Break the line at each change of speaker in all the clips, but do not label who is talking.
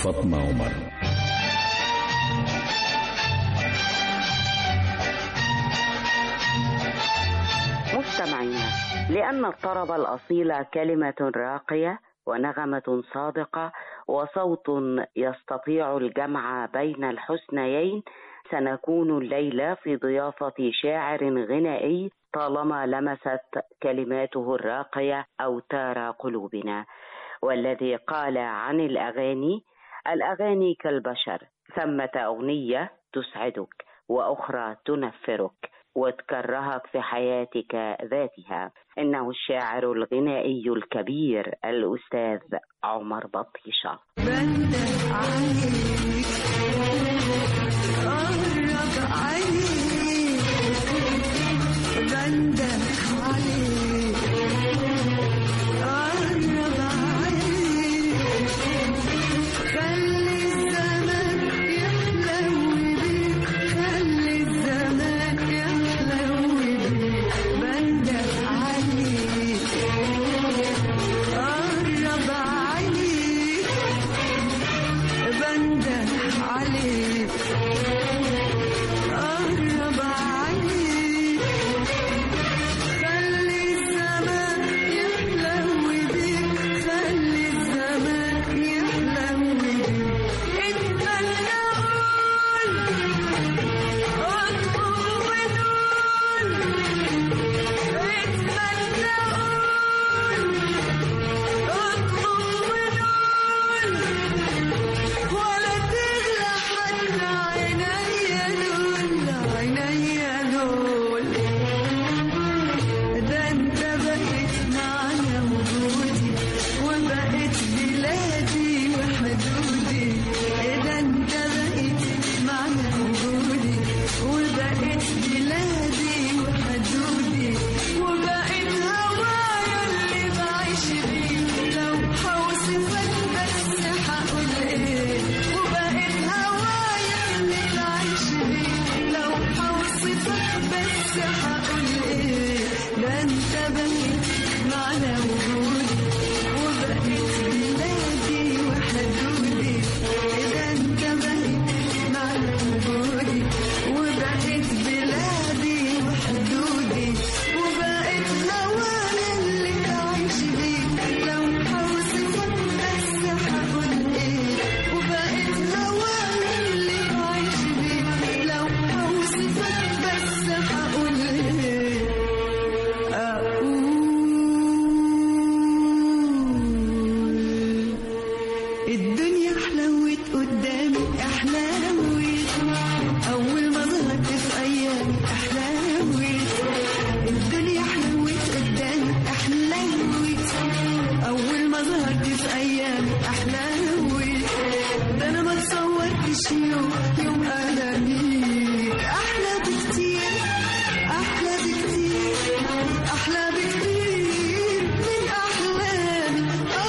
فاطمة عمر
مستمعينا لأن الطرب الأصيل كلمة راقية ونغمة صادقة وصوت يستطيع الجمع بين الحسنيين سنكون الليلة في ضيافة شاعر غنائي طالما لمست كلماته الراقية أوتار قلوبنا والذي قال عن الأغاني الأغاني كالبشر ثمة أغنية تسعدك وأخرى تنفرك وتكرهك في حياتك ذاتها إنه الشاعر الغنائي الكبير الأستاذ عمر بطيشة
بنده عليك قرب عليك بنده عليك قرب عليك خلي الزمان يحلو بيك خلي الزمان يحلو بيك بنده عليك قرب عليك بنده عليك قرب عليك خلي الزمان يحلو بيك خلي الزمان يحلو بيك اتمنى قول اطلب ونقول اتمنى قول اطلب ونقول ولا تغلى حتى عينيا دول عينيا دول ده انت بقيت معنا وجودي وبقيت بلادي وحدودي ده انت بقيت معنا وجودي وبقيت بلادي وحدودي وبقيت هوايا اللي بعيش بيه لو هوصفك بس هقول ايه وبقيت هوايا اللي بعيش بيه لو هوصفك بس هقول ايه ده انت بقيت معنا وجودي وبقيت بلادي وحدودي ده انت بقيت معنا وجودي وبقيت بلادي وحدودي وبقيت هوايا اللي بعيش بيه لو هوصفك بس هقول ايه وبقيت هوايا اللي بعيش بيه لو هوصفك بس هقول ايه أقول الدنيا حلوت قدامي احلاوت اول ما ظهرت في ايامي احلاوت الدنيا حلوت قدامي احلاوت اول ما ظهرت في ايامي احلاوت ده انا ما تصورتش يوم يوم انا بيك احلى بكتير احلى بكتير احلى بكتير من احلامي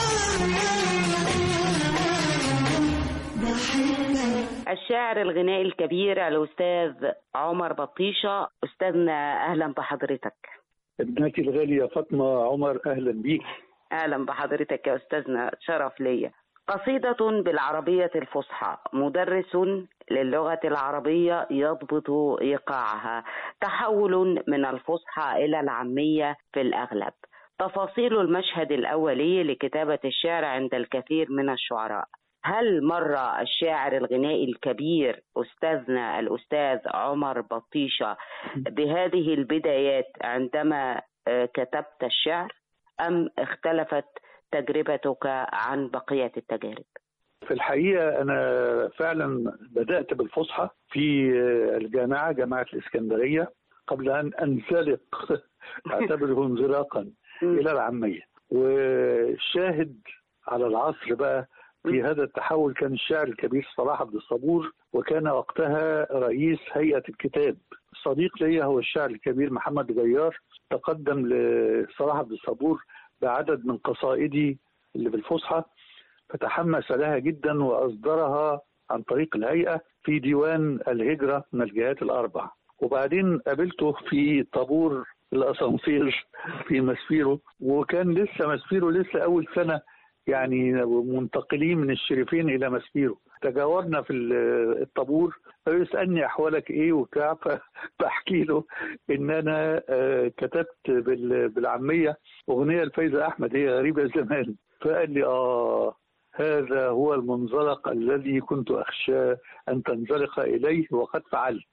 بحبك
الشاعر الغنائي الكبير الأستاذ عمر بطيشة أستاذنا أهلا بحضرتك
ابنتي الغالية فاطمة عمر أهلا بيك
أهلا بحضرتك يا أستاذنا شرف ليا قصيدة بالعربية الفصحى مدرس للغة العربية يضبط إيقاعها تحول من الفصحى إلى العامية في الأغلب تفاصيل المشهد الأولي لكتابة الشعر عند الكثير من الشعراء هل مر الشاعر الغنائي الكبير أستاذنا الأستاذ عمر بطيشة بهذه البدايات عندما آه، كتبت الشعر أم اختلفت تجربتك عن بقية التجارب؟
في الحقيقة أنا فعلا بدأت بالفصحى في الجامعة جامعة الإسكندرية قبل أن أنزلق أعتبره انزلاقا إلى العامية والشاهد على العصر بقى في هذا التحول كان الشاعر الكبير صلاح عبد الصبور وكان وقتها رئيس هيئة الكتاب صديق لي هو الشاعر الكبير محمد غيار تقدم لصلاح عبد الصبور بعدد من قصائدي اللي بالفصحى فتحمس لها جدا وأصدرها عن طريق الهيئة في ديوان الهجرة من الجهات الأربع وبعدين قابلته في طابور الأسانسير في مسفيرو وكان لسه مسفيرو لسه أول سنة يعني منتقلين من الشريفين الى مسبيرو تجاورنا في ال- الطابور فيسالني احوالك ايه وبتاع ف- فاحكي له ان انا آه، كتبت بال- بالعاميه اغنيه لفايزه احمد هي غريبه الزمان فقال لي اه هذا هو المنزلق الذي كنت اخشى ان تنزلق اليه وقد فعلت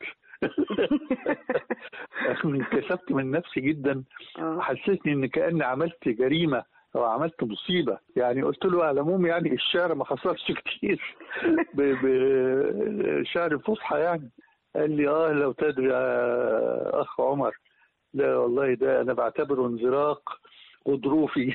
انكسفت من نفسي جدا
آه.
حسسني ان كاني عملت جريمه او عملت مصيبه يعني قلت له على العموم يعني الشعر ما خسرش كتير بشعر الفصحى يعني قال لي اه لو تدري يا اخ عمر لا والله ده انا بعتبره انزلاق غضروفي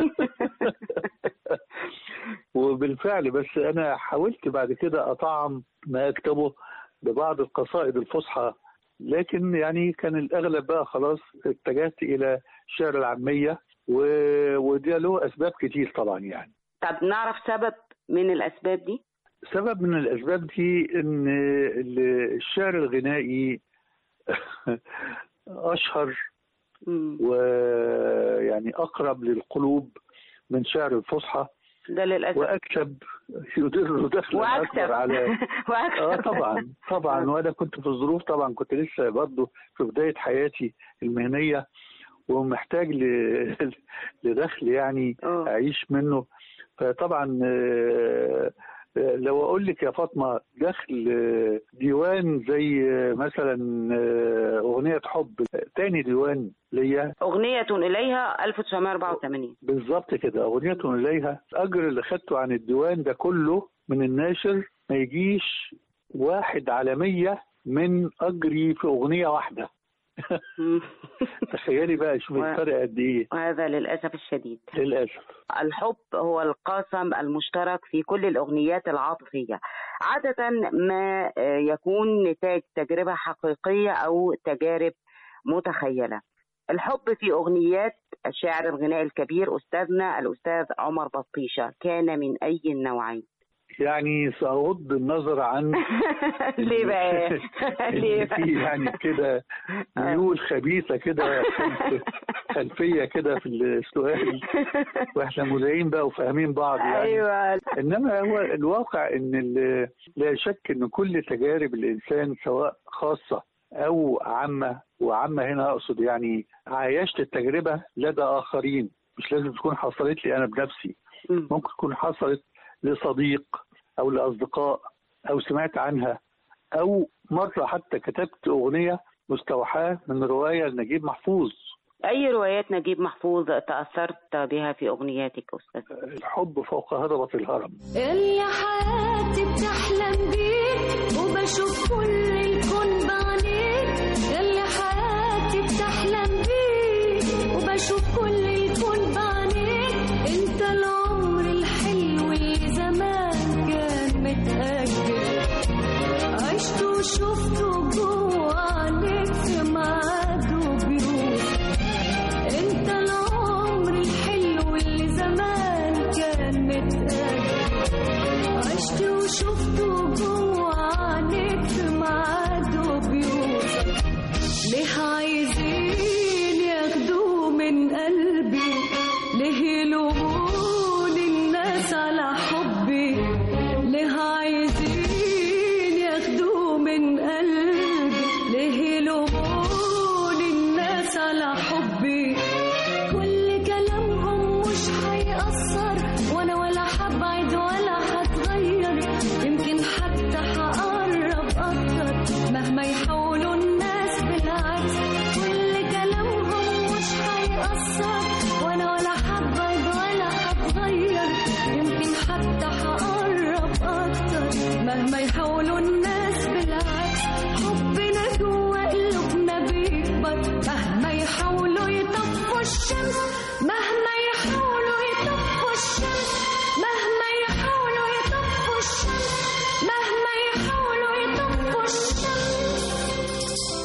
وبالفعل بس انا حاولت بعد كده اطعم ما اكتبه ببعض القصائد الفصحى لكن يعني كان الاغلب بقى خلاص اتجهت الى الشعر العاميه و... وده له اسباب كتير طبعا يعني
طب نعرف سبب من الاسباب دي
سبب من الاسباب دي ان ال- الشعر الغنائي اشهر
مم.
ويعني اقرب للقلوب من شعر الفصحى
ده للاسف
واكسب يدر دخلا
واكسب
اكبر على اه
واكسب
طبعا طبعا وانا كنت في الظروف طبعا كنت لسه برضه في بدايه حياتي المهنيه ومحتاج ل- لدخل يعني
آه.
اعيش منه فطبعا آه، آه، لو اقول لك يا فاطمه دخل آه، ديوان زي آه، مثلا آه، اغنيه حب تاني ديوان ليا
اغنيه اليها 1984
بالظبط كده اغنيه اليها الاجر اللي خدته عن الديوان ده كله من الناشر ما يجيش واحد على مية من اجري في اغنيه واحده
مم.
تخيلي بقى شوف
و-
الفرق قد ايه
وهذا للاسف الشديد
للاسف
الحب هو القاسم المشترك في كل الأغنيات العاطفية عادة ما آه، يكون نتاج تجربة حقيقية أو تجارب متخيلة الحب في أغنيات الشاعر الغنائي الكبير أستاذنا الأستاذ عمر بطيشة كان من أي النوعين
يعني سأغض النظر عن
ليه بقى ليه
اللي فيه يعني كده ميول خبيثة كده خلف- خلفية كده في السؤال واحنا مذيعين بقى وفاهمين بعض يعني
ايوه
انما هو الواقع ان ال- لا شك ان كل تجارب الانسان سواء خاصه او عامه وعامه هنا اقصد يعني عايشت التجربه لدى اخرين مش لازم تكون حصلت لي انا بنفسي
مم.
ممكن تكون حصلت لصديق او لاصدقاء او سمعت عنها او مره حتى كتبت اغنيه مستوحاه من روايه لنجيب محفوظ
أي روايات نجيب محفوظ تأثرت بها في أغنياتك أستاذ
الحب فوق هضبه الهرم
اللي حياتي بتحلم بيك وبشوف كل الكون بعينيك اللي حياتي بتحلم بيك وبشوف كل الكون بعينيك انت العمر الحلو اللي زمان كان متأجل عشت وشفته جوه عينيك في ميعاد وبيروح انت العمر الحلو اللي زمان كان متأجل عشت وشفته جوه عينيك في ميعاد وبيوصل ليه عايزين ياخدوه من قلبي ليه يلومون الناس على حبي ليه عايزين ياخدوه من قلبي ليه يلومون الناس على حبي كل كلامهم مش هيأثر وانا ولا هبعد ولا هتغير يمكن حتى هقرب اكتر مهما يحاولوا الناس بالعكس كل كلامهم مش هيأثر وانا ولا هبعد ولا هتغير يمكن حتى هقرب اكتر مهما يحاولوا الناس بالعكس حبنا جوا قلوبنا بيكبر مهما يحاولوا يطفوا الشمس مهما يحاولوا يطفوا الشمس مهما يحاولوا يطفوا الشمس مهما يحاولوا يطفوا الشمس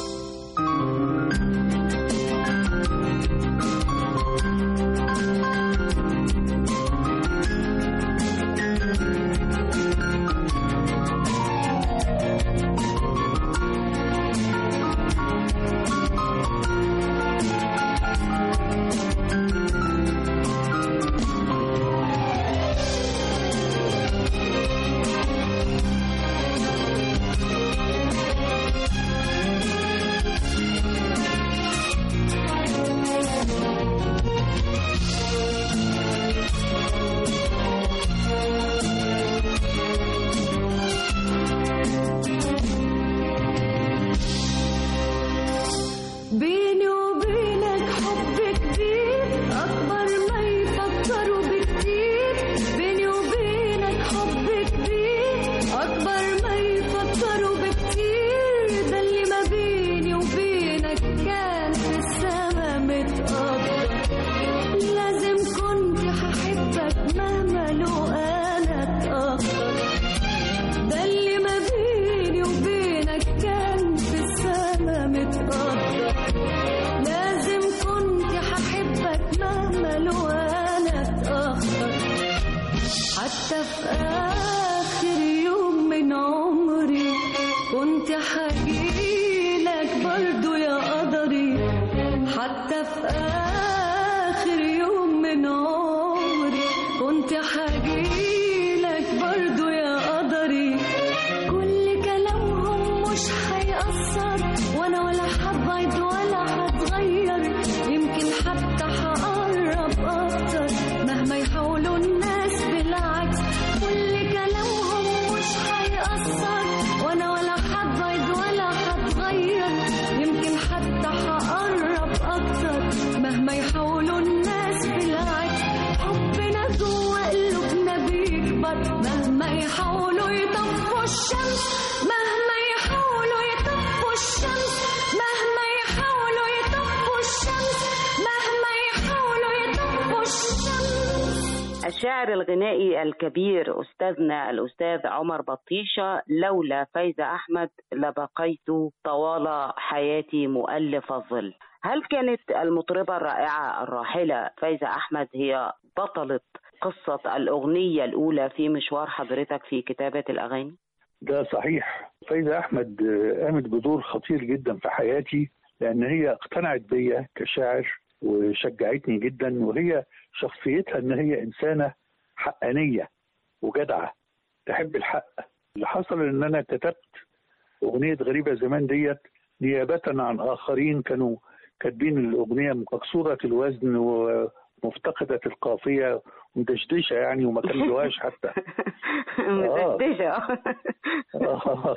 حتى في آخر يوم من عمري كنت حجيلك برضو يا قدري حتى في آخر يوم من عمري كنت حجيلك برضو يا قدري كل كلامهم مش هيأثر وانا ولا هبعد ولا هتغير يمكن حتى هقرب اكتر مهما يحاولوا الناس بالعكس كل كلامهم مش هيأثر وانا ولا هبعد ولا هتغير يمكن حتى هقرب اكتر مهما يحاولوا الناس بالعكس حبنا جوا قلوبنا بيكبر مهما يحاولوا يطفوا الشمس مهما يحاولوا يطفوا الشمس مهما يحاولوا يطفوا الشمس مهما يحاولوا يطفوا الشمس
الشاعر الغنائي الكبير أستاذنا الأستاذ عمر بطيشة لولا فايزة أحمد لبقيت طوال حياتي مؤلف الظل هل كانت المطربة الرائعة الراحلة فايزة أحمد هي بطلة قصة الأغنية الأولى في مشوار حضرتك في كتابة الأغاني؟
ده صحيح فايزة أحمد آه، قامت بدور خطير جدا في حياتي لأن هي اقتنعت بيا كشاعر وشجعتني جدا وهي شخصيتها إن هي إنسانة حقانية وجدعة تحب الحق اللي حصل إن أنا كتبت أغنية غريبة زمان ديت نيابة عن آخرين كانوا كاتبين الأغنية مكسورة الوزن ومفتقدة القافية مدشدشة يعني وما كملوهاش حتى
مدشدشة
آه.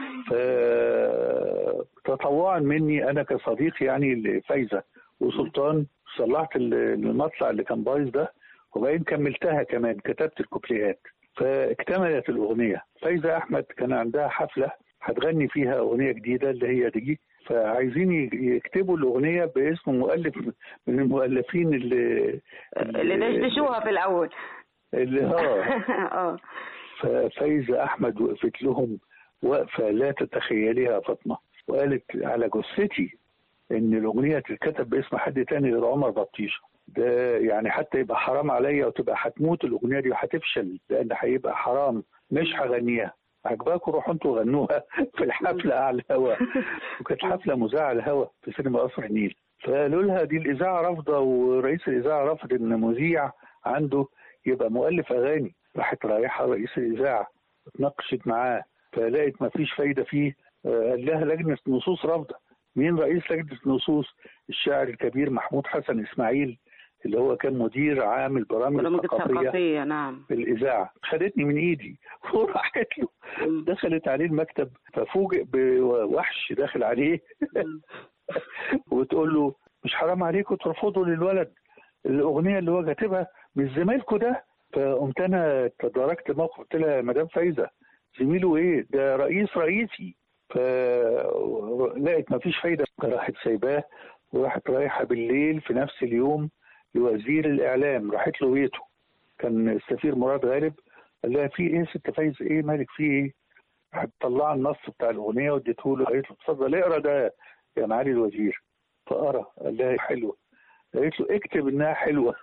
ف- تطوعا مني انا كصديق يعني لفايزه وسلطان صلحت ال- المطلع اللي كان بايظ ده وبعدين كملتها كمان كتبت الكوبليهات فاكتملت الاغنيه فايزه احمد كان عندها حفله هتغني فيها اغنيه جديده اللي هي دي فعايزين ي- يكتبوا الاغنيه باسم مؤلف من المؤلفين اللي
اللي دشدشوها في الأول
اللي اه
اه
ففايزة أحمد وقفت لهم وقفة لا تتخيليها يا فاطمة وقالت على جثتي إن الأغنية تتكتب باسم حد تاني غير عمر بطيشة ده يعني حتى يبقى حرام عليا وتبقى هتموت الأغنية دي وهتفشل لأن هيبقى حرام مش هغنيها عجباكم روحوا انتوا غنوها في الحفلة على الهوا وكانت حفلة مذاعة على الهوا في سينما قصر النيل فقالوا لها دي الإذاعة رافضة ورئيس الإذاعة رفض إن مذيع عنده يبقى مؤلف أغاني راحت رايحة رئيس الإذاعة اتناقشت معاه فلقيت مفيش فايدة فيه آه، قال لها لجنة نصوص رافضة مين رئيس لجنة نصوص الشاعر الكبير محمود حسن إسماعيل اللي هو كان مدير عام البرامج
برامج
الثقافية
الثقافية نعم
في الإذاعة خدتني من إيدي وراحت له
مم.
دخلت عليه المكتب ففوجئ بوحش داخل عليه وتقول له مش حرام عليكم ترفضوا للولد الاغنيه اللي هو كاتبها مش زميلكم ده فقمت انا تداركت الموقف قلت لها يا مدام فايزه زميله ايه ده رئيس رئيسي فلقيت مفيش فايده راحت سايباه وراحت رايحه بالليل في نفس اليوم لوزير الاعلام راحت له بيته كان السفير مراد غالب قال لها في ايه يا ست فايزه ايه مالك في ايه؟ راحت طلع النص بتاع الاغنيه واديته له قالت له اتفضل اقرا ده يا معالي الوزير فقرا قال لها حلوه قالت له اكتب انها حلوه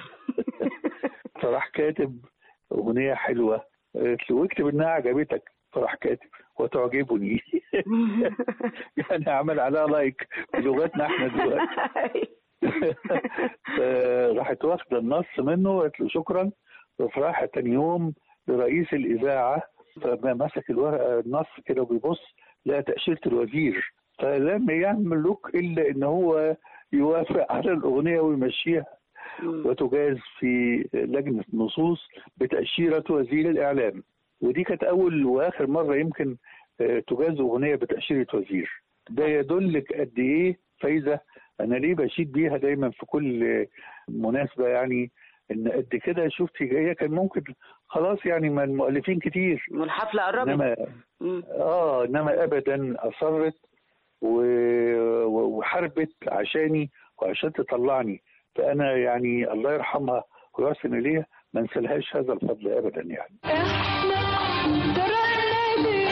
فراح كاتب اغنيه حلوه قالت له واكتب انها عجبتك فراح كاتب وتعجبني يعني عمل عليها لايك بلغتنا احنا دلوقتي راحت واخده النص منه وقالت له شكرا وراح تاني يوم لرئيس الاذاعه فمسك الورقه النص كده وبيبص لقى تاشيره الوزير فلم يملك الا ان هو يوافق على الاغنيه ويمشيها وتجاز في لجنه نصوص بتاشيره وزير الاعلام ودي كانت اول واخر مره يمكن آه، تجاز اغنيه بتاشيره وزير ده يدلك قد ايه فايزه انا ليه بشيد بيها دايما في كل آه، مناسبه يعني ان قد كده شفتي هي كان ممكن خلاص يعني ما المؤلفين كتير
والحفلة قربت
انما
مم.
اه انما ابدا اصرت و- و- وحاربت عشاني وعشان تطلعني فانا يعني الله يرحمها ويحسن اليها ما انسلهاش هذا الفضل ابدا يعني
احنا جرالنا ليه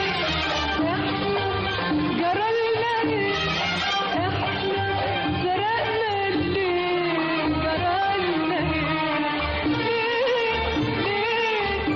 احنا جرالنا ليه احنا سرقنا ليه جرالنا ليه ليه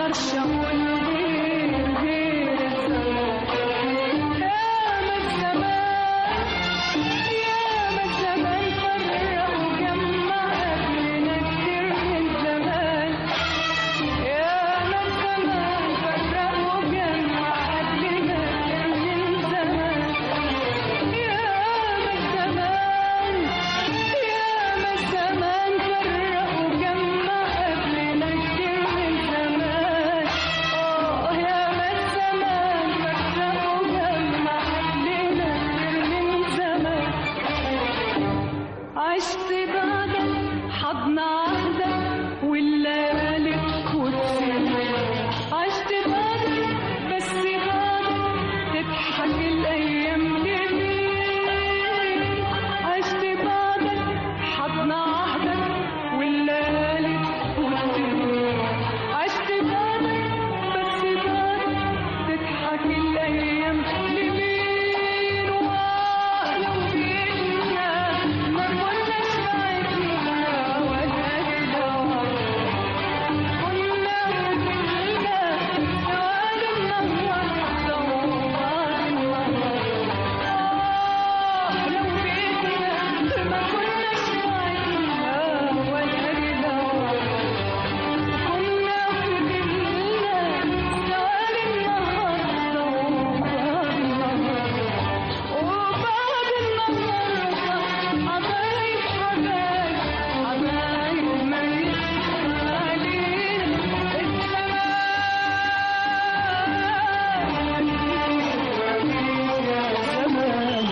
اقدرش اقول غير غير الزمان يا ما الزمان يا ما الزمان فرق وجمع قبلنا كتير من زمان يا ما الزمان فرق وجمع قبلنا كتير من زمان يا ما الزمان يا ما الزمان فرق وجمع قبلنا كتير من زمان اه يا ما الزمان فرق وجمع قبلنا كتير من زمان عشت بعدك حضن عهدك والليالي كتير عشت بعدك بس بعدك تضحك الايام جميل عشت بعدك حضن عهدك والليالي كتير عشت بعدك بس بعدك تضحك الايام لمين ولو بينا ما كناش بعدنا ولا كده كنا وكلنا سواد النهار سواد النهار آه لو بينا ما كناش بعدنا ولا كده كنا وكلنا سواد النهار سواد النهار وبعد النهار حبايب حبايب حبايب ما يسمع علينا الزمان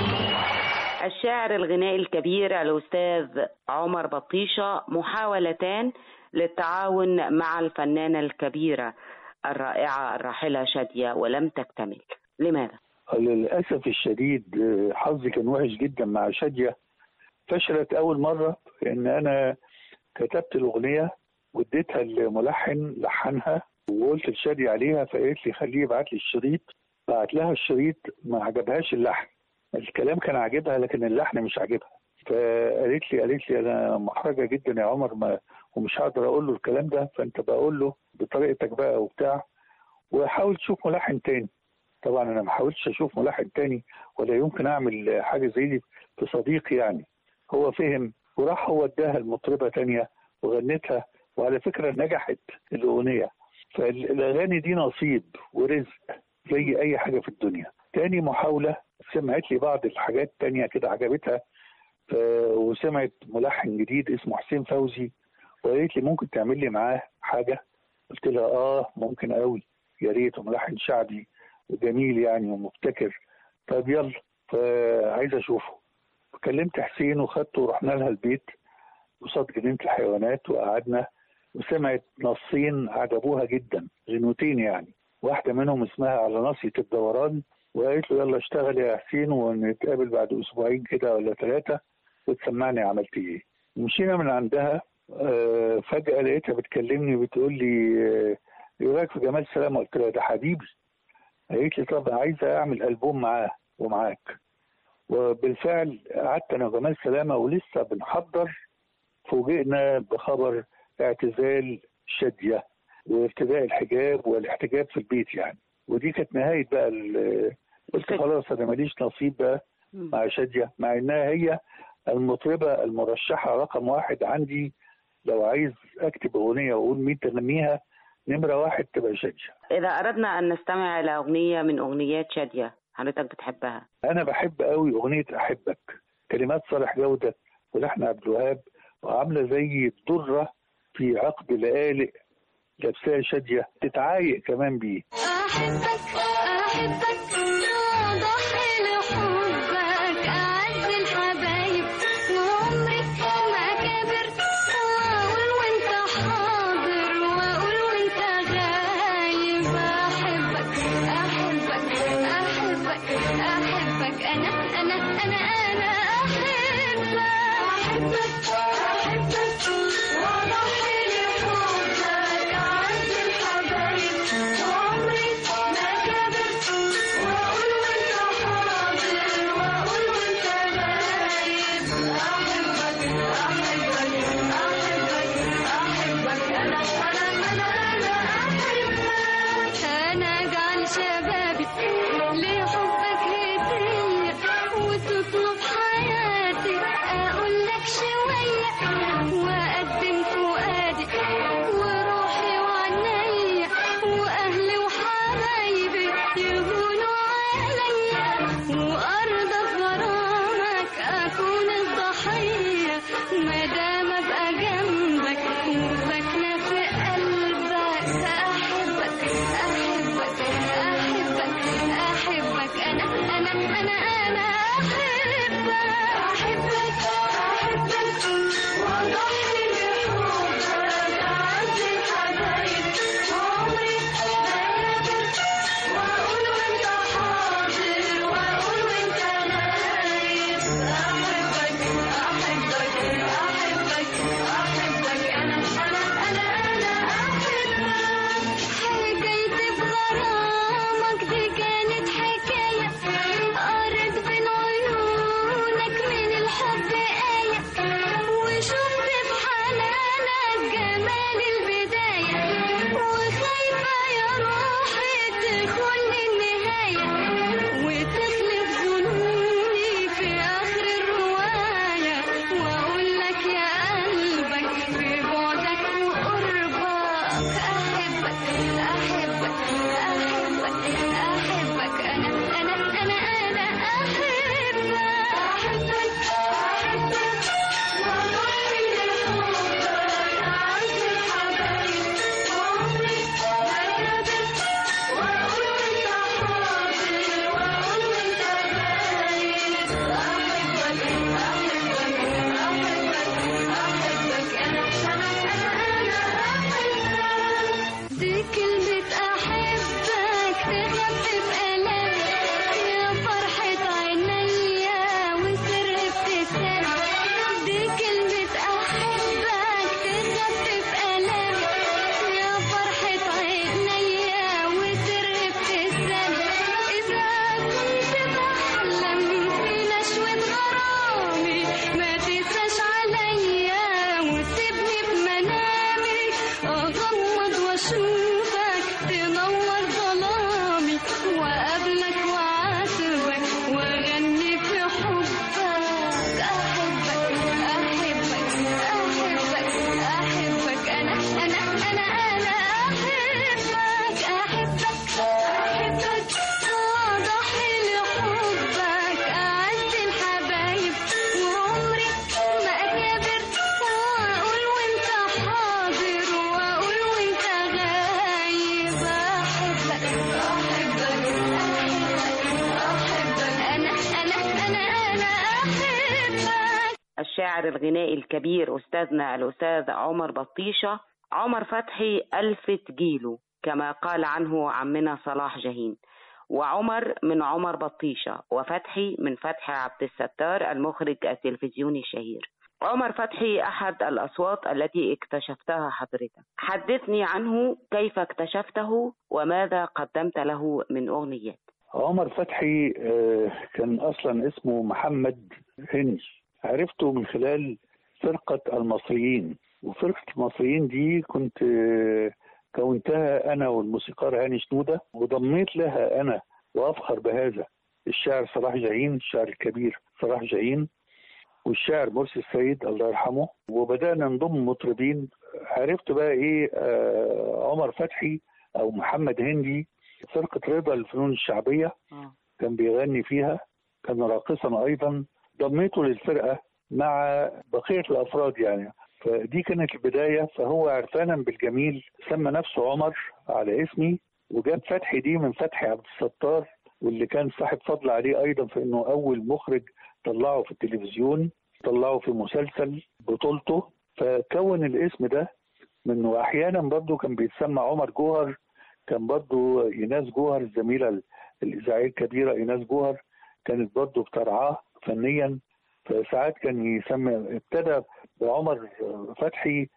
الشاعر الغنائي الكبير الأستاذ عمر بطيشة محاولتان للتعاون مع الفنانة الكبيرة الرائعة الراحلة شادية ولم تكتمل لماذا؟
للأسف الشديد آه، حظي كان وحش جدا مع شادية فشلت أول مرة إن أنا كتبت الأغنية واديتها الملحن لحنها وقلت لشادية عليها فقالت لي خليه يبعت لي الشريط بعت لها الشريط ما عجبهاش اللحن الكلام كان عاجبها لكن اللحن مش عاجبها فقالت لي قالت لي انا محرجه جدا يا عمر ما ومش هقدر اقول له الكلام ده فانت بقول له بطريقتك بقى وبتاع وحاول تشوف ملحن تاني طبعا انا ما حاولتش اشوف ملحن تاني ولا يمكن اعمل حاجه زي دي في صديقي يعني هو فهم وراح هو اداها المطربه تانية وغنتها وعلى فكره نجحت الاغنيه فالاغاني دي نصيب ورزق زي اي حاجه في الدنيا تاني محاوله سمعت لي بعض الحاجات تانية كده عجبتها ف- وسمعت ملحن جديد اسمه حسين فوزي وقالت لي ممكن تعمل لي معاه حاجه قلت لها اه ممكن قوي يا ريت وملحن شعبي وجميل يعني ومبتكر طب يلا فعايز اشوفه كلمت حسين وخدته ورحنا لها البيت قصاد جنينه الحيوانات وقعدنا وسمعت نصين عجبوها جدا غنوتين يعني واحده منهم اسمها على ناصيه الدوران وقالت له يلا اشتغل يا حسين ونتقابل بعد اسبوعين كده ولا ثلاثه وتسمعني عملت ايه مشينا من عندها آه، فجاه لقيتها بتكلمني بتقول لي آه، ايه رايك في جمال سلامه قلت لها ده حبيبي قالت لي طب عايزه اعمل البوم معاه ومعاك وبالفعل قعدت انا وجمال سلامه ولسه بنحضر فوجئنا بخبر اعتزال شاديه وارتداء الحجاب والاحتجاب في البيت يعني ودي كانت نهايه بقى ال- قلت خلاص انا ماليش نصيب بقى مع شاديه مع انها هي المطربه المرشحه رقم واحد عندي لو عايز اكتب اغنيه واقول مين تغنيها نمره واحد تبقى شاديه
إذا أردنا أن نستمع إلى أغنية من أغنيات شادية حضرتك بتحبها
انا بحب قوي اغنيه احبك كلمات صالح جوده ولحن عبد الوهاب وعامله زي الدره في عقد لآلئ لابساها شاديه تتعايق كمان بيه
أحبك أحبك أضحي لحبك أعز الحبايب وعمري ما كبرت وأقول وأنت حاضر وأقول وأنت غايب أحبك أحبك أحبك أحبك أنا أنا أنا أنا أحبك أحبك أحبك وأضحي لحبك أعز الحبايب وعمري ما كبرت أشوفك تنور ظلامي وأقابلك وأعاتبك وأغني في حبك أحبك أحبك أحبك أحبك أنا أنا أنا أنا أحبك أحبك أحبك أضحي لحبك أعز الحبايب وعمري ما أكابر وأقول وأنت حاضر وأقول وأنت غايب أحبك أحبك أحبك أنا أنا أنا أنا أحبك
الشاعر الغنائي الكبير أستاذنا الأستاذ عمر بطيشة عمر فتحي ألفة جيله كما قال عنه عمنا صلاح جاهين وعمر من عمر بطيشة وفتحي من فتحي عبد الستار المخرج التلفزيوني الشهير عمر فتحي أحد الأصوات التي اكتشفتها حضرتك حدثني عنه كيف اكتشفته وماذا قدمت له من أغنيات
عمر فتحي آه، كان اصلا اسمه محمد هنج عرفته من خلال فرقة المصريين وفرقة المصريين دي كنت آه، كونتها انا والموسيقار هاني شنودة وضميت لها انا وافخر بهذا الشاعر صلاح جاهين الشاعر الكبير صلاح جاهين والشاعر مرسي السيد الله يرحمه وبدانا نضم مطربين عرفت بقى ايه آه عمر فتحي او محمد هندي فرقة رضا للفنون الشعبية كان بيغني فيها كان راقصا ايضا ضميته للفرقة مع بقية الافراد يعني فدي كانت البداية فهو عرفانا بالجميل سمى نفسه عمر على اسمي وجاب فتحي دي من فتحي عبد الستار واللي كان صاحب فضل عليه ايضا في انه اول مخرج طلعه في التلفزيون طلعه في مسلسل بطولته فكون الاسم ده منه احيانا برضه كان بيتسمى عمر جوهر كان برضه ايناس جوهر الزميله ال- الاذاعيه الكبيره ايناس جوهر كانت برضه بترعاه فنيا فساعات كان يسمى ابتدى بعمر فتحي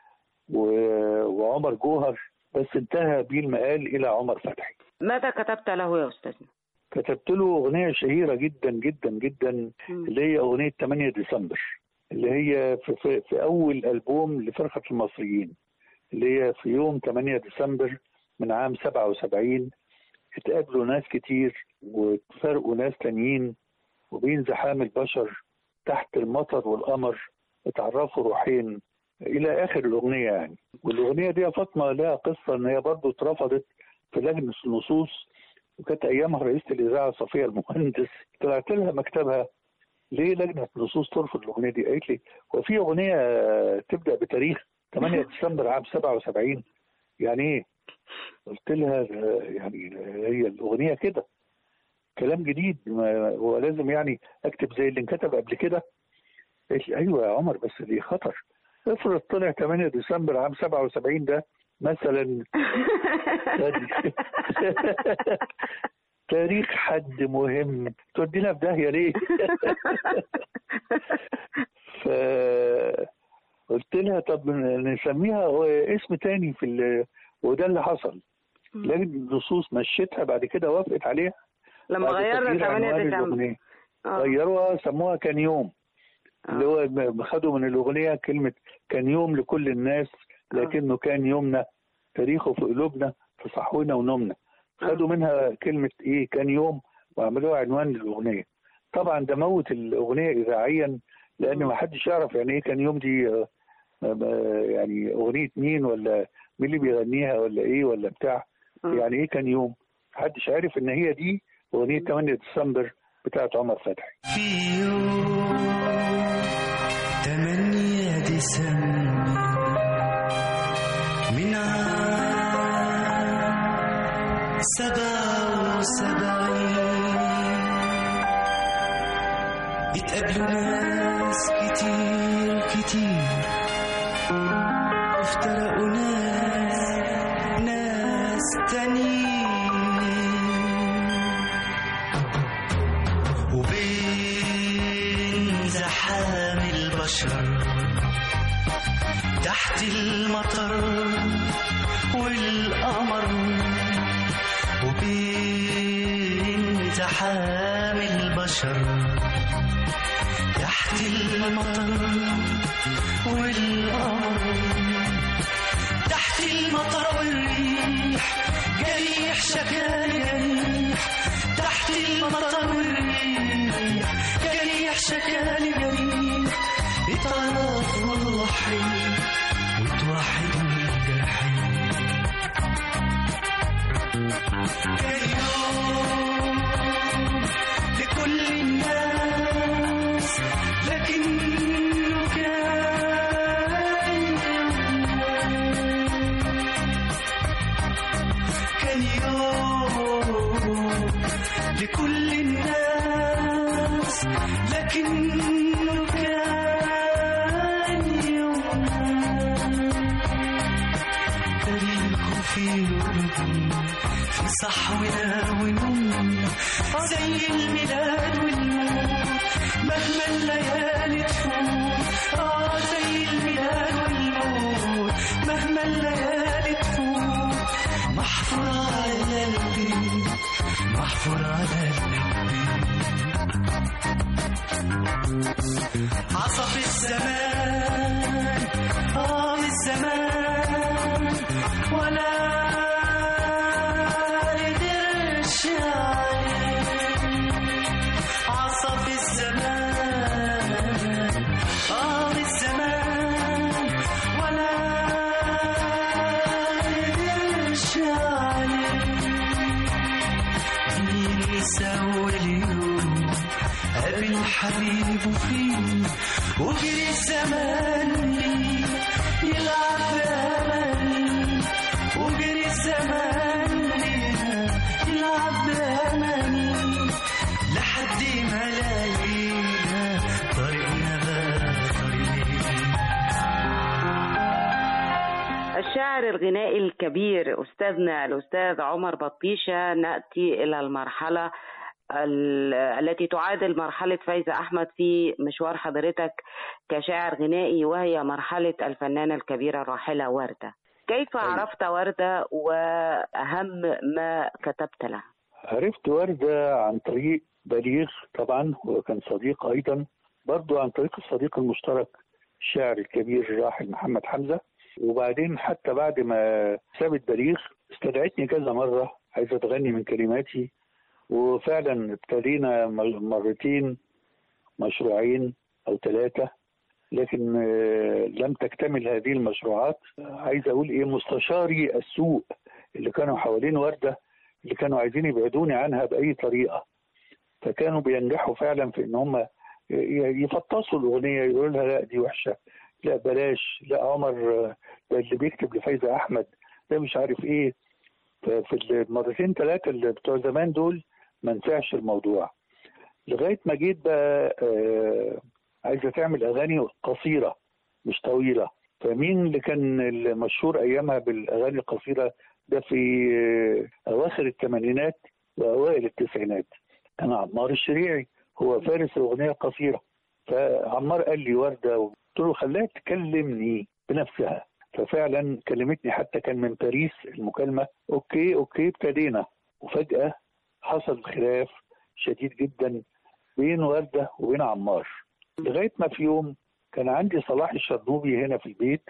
و- وعمر جوهر بس انتهى بيه المقال الى عمر فتحي
ماذا كتبت له يا أستاذنا
كتبت له اغنيه شهيره جدا جدا جدا
مم.
اللي هي اغنيه 8 ديسمبر اللي هي في, في, في اول البوم لفرقه المصريين اللي هي في يوم 8 ديسمبر من عام 77 اتقابلوا ناس كتير وفرقوا ناس تانيين وبين زحام البشر تحت المطر والقمر اتعرفوا روحين الى اخر الاغنيه يعني والاغنيه دي يا فاطمه لها قصه ان هي برضه اترفضت في لجنه النصوص وكانت ايامها رئيسه الاذاعه صفيه المهندس طلعت لها مكتبها ليه لجنه النصوص ترفض الاغنيه دي؟ قالت لي هو في اغنيه تبدا بتاريخ 8 ديسمبر عام 77 يعني ايه؟ قلت لها آه، يعني هي الاغنيه كده كلام جديد ما هو لازم يعني اكتب زي اللي انكتب قبل كده قالت لي ايوه يا عمر بس دي خطر افرض طلع 8 ديسمبر عام 77 ده مثلا تاريخ حد مهم تودينا في داهيه ليه؟ ف قلت لها طب نسميها اسم تاني في ال... وده اللي حصل لجنه النصوص مشيتها بعد كده وافقت عليها
لما
بعد
غيرنا
تغيير
8
عنوان
ديسمبر
الأغنية.
آه.
غيروها سموها كان يوم اللي
آه.
هو خدوا من الأغنية كلمة كان يوم لكل الناس لكنه كان يومنا تاريخه في قلوبنا في صحونا ونومنا خدوا منها كلمة إيه كان يوم وعملوها عنوان للأغنية طبعا ده موت الأغنية إذاعيا لأن ما حدش يعرف يعني إيه كان يوم دي آه، آه، يعني أغنية مين ولا مين اللي بيغنيها ولا إيه ولا بتاع
آه.
يعني إيه كان يوم محدش عارف إن هي دي أغنية 8 ديسمبر بتاعت عمر فتحي
في يوم 8 ديسمبر من عام سبعة وسبعين اتقابلوا ناس كتير كتير وافترقوا ناس ناس تانيين وبين زحام البشر تحت المطر والقمر وبين زحام البشر تحت المطر والقمر تحت المطر والريح لكل الناس لكنه كان يومنا تاريخه في يوم في صحونا ونوم زي الميلاد والموت مهما الليالي تفوت اه زي الميلاد والموت مهما الليالي تفوت محفور على قلبي محفور على قلبي عصف الزمان اه الزمان ولا قدرش عليه عصف الزمان اه الزمان ولا قدرش عليه مين يساوي اليوم قابل حبيبه فيه وجري الزمان ليه يلعب بأماني وجري الزمان ليها يلعب بأماني لحد ما لاقينا طريقنا بقى طريقنا
الشاعر الغنائي الكبير أستاذنا الأستاذ عمر بطيشة نأتي إلى المرحلة ال- التي تعادل مرحلة فايزة أحمد في مشوار حضرتك كشاعر غنائي وهي مرحلة الفنانة الكبيرة الراحلة وردة كيف عرفت وردة وأهم ما كتبت لها
عرفت وردة عن طريق بليغ طبعا هو كان صديق أيضا برضو عن طريق الصديق المشترك الشاعر الكبير الراحل محمد حمزة وبعدين حتى بعد ما سابت بليغ استدعتني كذا مرة عايزة تغني من كلماتي وفعلا ابتدينا م- مرتين مشروعين أو ثلاثة لكن آه، لم تكتمل هذه المشروعات عايز أقول إيه مستشاري السوق اللي كانوا حوالين وردة اللي كانوا عايزين يبعدوني عنها بأي طريقة فكانوا بينجحوا فعلا في إن هم ي- يفطسوا الأغنية يقولوا لها لا دي وحشة لا بلاش لا عمر آه، ده اللي بيكتب لفايزة أحمد ده مش عارف إيه ففي المرتين ثلاثة اللي بتوع زمان دول ما نفعش الموضوع لغاية ما جيت بقى آه، عايزة تعمل أغاني قصيرة مش طويلة فمين اللي كان المشهور أيامها بالأغاني القصيرة ده في آه، أواخر الثمانينات وأوائل التسعينات كان عمار الشريعي هو فارس الأغنية القصيرة فعمار قال لي وردة قلت له خليها تكلمني بنفسها ففعلا كلمتني حتى كان من باريس المكالمة أوكي أوكي ابتدينا وفجأة حصل خلاف شديد جدا بين وردة وبين عمار لغاية ما في يوم كان عندي صلاح الشرنوبي هنا في البيت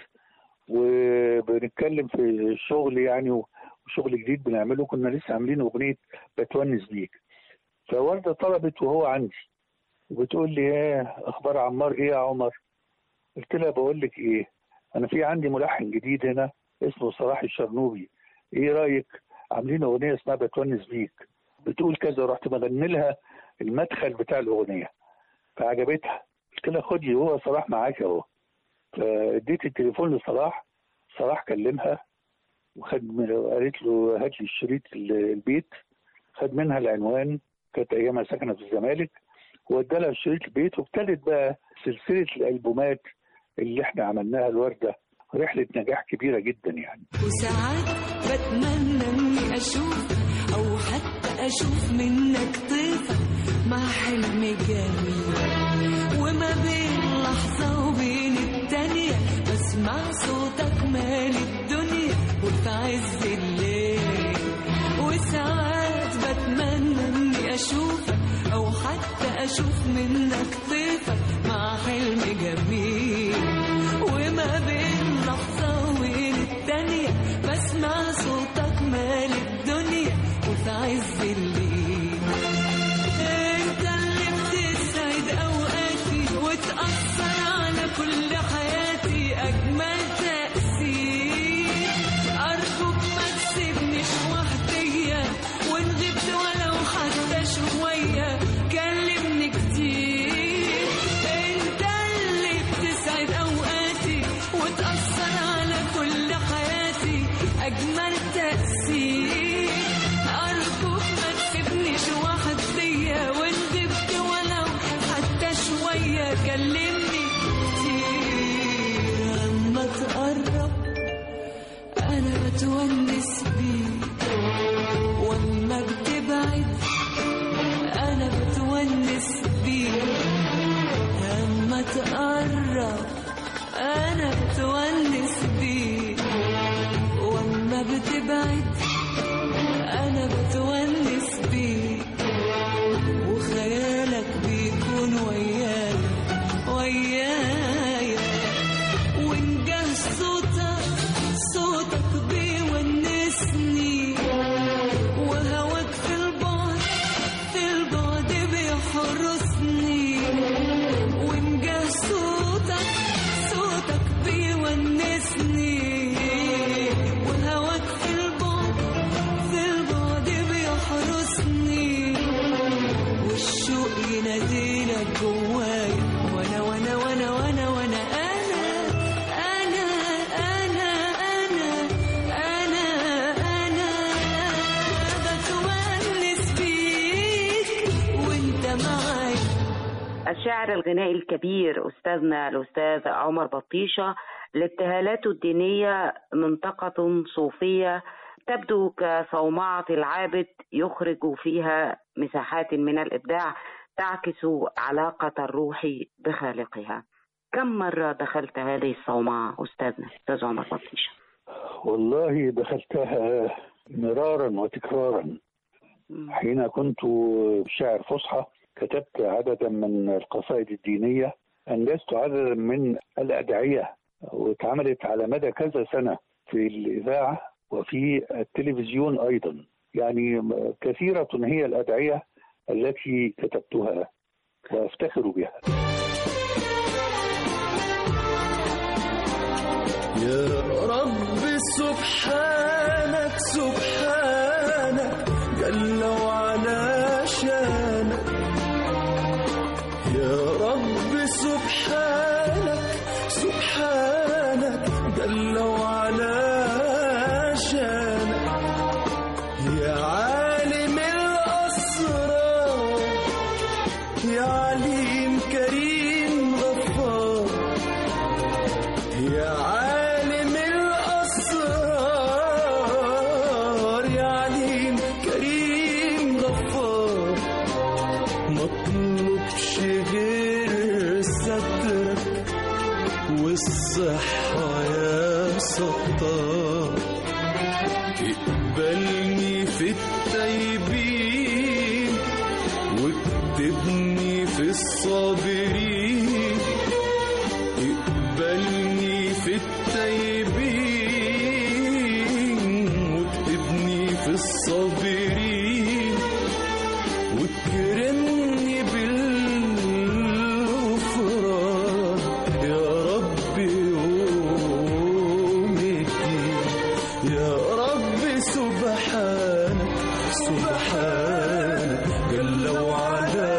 وبنتكلم في الشغل يعني وشغل جديد بنعمله كنا لسه عاملين أغنية بتونس بيك فوردة طلبت وهو عندي وبتقول لي ايه اخبار عمار ايه يا عمر قلت لها بقول لك ايه انا في عندي ملحن جديد هنا اسمه صلاح الشرنوبي ايه رايك عاملين اغنيه اسمها بتونس بيك بتقول كذا رحت مغني لها المدخل بتاع الاغنيه فعجبتها قلت لها خدي هو صلاح معاك اهو فاديت التليفون لصلاح صلاح كلمها وخد من- قالت له هات لي الشريط ال- البيت خد منها العنوان كانت ايامها ساكنه في الزمالك وادى لها الشريط البيت وابتدت بقى سلسله الالبومات اللي احنا عملناها الورده رحله نجاح كبيره جدا يعني
وساعات بتمنى اني اشوف او حتى اشوف منك طيف مع حلم جميل وما بين لحظة وبين التانية بسمع صوتك مال الدنيا وفي عز الليل وساعات بتمنى اني اشوفك او حتى اشوف منك طيفك مع حلم جميل وما بين لحظة وبين التانية بسمع صوتك مال الدنيا وفي عز الليل انت اللي بتسعد اوقاتي وتأثر على كل حياتي اجمل تأثير ارجوك ما تسيبنيش وحدية وان غبت ولو حتى شوية كلمني كتير انت اللي بتسعد اوقاتي أنا بتونس بيك وأما بتبعد أنا بتونس بيك أما تقرب أنا بتونس بيك وأما بتبعد أنا بتونس بيك وخيالك بيكون وياي وياي ونجاه صوتك صوتك بيونسني وهواك في البعد في البعد بيحرسني ونجاه صوتك صوتك بيونسني وهواك في البعد في البعد بيحرسني والشوق يناديلك جوايا وانا وانا وانا وانا وانا انا انا انا انا انا انا بتونس بيك وانت معايا
الشاعر الغنائي الكبير أستاذنا الأستاذ عمر بطيشة لابتهالاته الدينية منطقة صوفية تبدو كصومعة العابد يخرج فيها مساحات من الإبداع تعكس علاقة الروح بخالقها كم مرة دخلت هذه الصومعة أستاذنا أستاذ عمر بطيشة
والله دخلتها مرارا وتكرارا حين كنت شاعر فصحى كتبت عددا من القصائد الدينية أنجزت عددا من الأدعية واتعملت على مدى كذا سنة في الإذاعة وفي التلفزيون أيضا يعني كثيرة هي الأدعية التي كتبتها وأفتخر بها
يا رب سبحانك سبحانك جل وعلا شانك يا رب سبحانك سبحانك جل وعلا شانك يا عالم الأسرار يا عليم كريم غفار يا عالم الأسرار يا عليم كريم غفار مطلوبش غير سترك والصحة يا ستار اقبلني في التايبين واكتبني في الصابرين اقبلني في التايبين واكتبني في الصابرين واكرمني بالغفران يا رب يوم الدين يا رب سبحانك سبحانك جل وعلا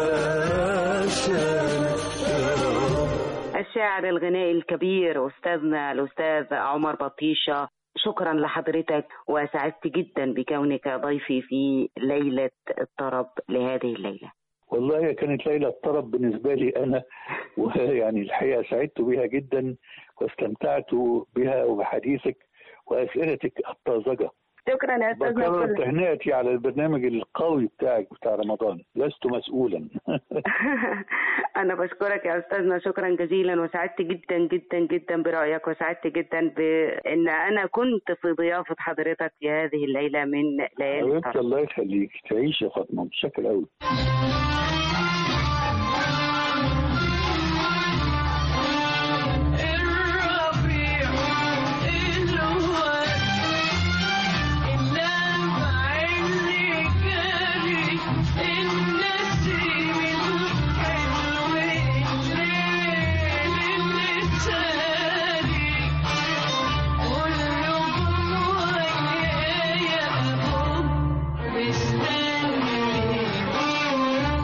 شانك يا رب
الشاعر الغنائي الكبير أستاذنا الأستاذ عمر بطيشة شكرا لحضرتك وسعدت جدا بكونك ضيفي في ليلة الطرب لهذه الليلة
والله كانت ليلة طرب بالنسبة لي أنا ويعني الحقيقة سعدت بها جدا واستمتعت بها وبحديثك وأسئلتك الطازجة
شكرا يا أستاذنا
بكرر
كل
تهنئتي على البرنامج القوي بتاعك بتاع رمضان لست مسؤولا
أنا بشكرك يا أستاذنا شكرا جزيلا وسعدت جدا جدا جدا برأيك وسعدت جدا بأن أنا كنت في ضيافة حضرتك في هذه الليلة من ليالي
حبيبتي
الطرب
الله يخليك تعيش يا فاطمة متشكر قوي
الربيع الواد اللمع اللي جاري النسيم الحلو الليل اللي ساري كلهم ويايا اهو مستني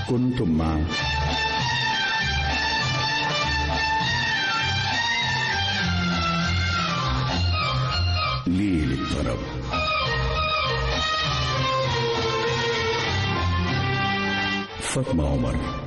كنتم مع ليل الطرب فاطمة عمر